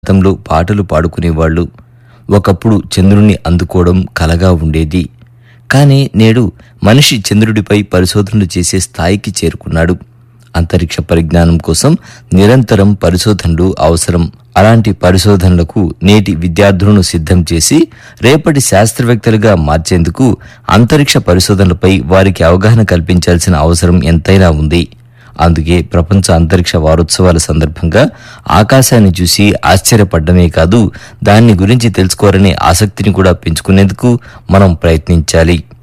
గతంలో పాటలు పాడుకునేవాళ్ళు ఒకప్పుడు చంద్రుణ్ణి అందుకోవడం కలగా ఉండేది కానీ నేడు మనిషి చంద్రుడిపై పరిశోధనలు చేసే స్థాయికి చేరుకున్నాడు అంతరిక్ష పరిజ్ఞానం కోసం నిరంతరం పరిశోధనలు అవసరం అలాంటి పరిశోధనలకు నేటి విద్యార్థులను సిద్ధం చేసి రేపటి శాస్త్రవేత్తలుగా మార్చేందుకు అంతరిక్ష పరిశోధనలపై వారికి అవగాహన కల్పించాల్సిన అవసరం ఎంతైనా ఉంది అందుకే ప్రపంచ అంతరిక్ష వారోత్సవాల సందర్భంగా ఆకాశాన్ని చూసి ఆశ్చర్యపడ్డమే కాదు దాన్ని గురించి తెలుసుకోవాలనే ఆసక్తిని కూడా పెంచుకునేందుకు మనం ప్రయత్నించాలి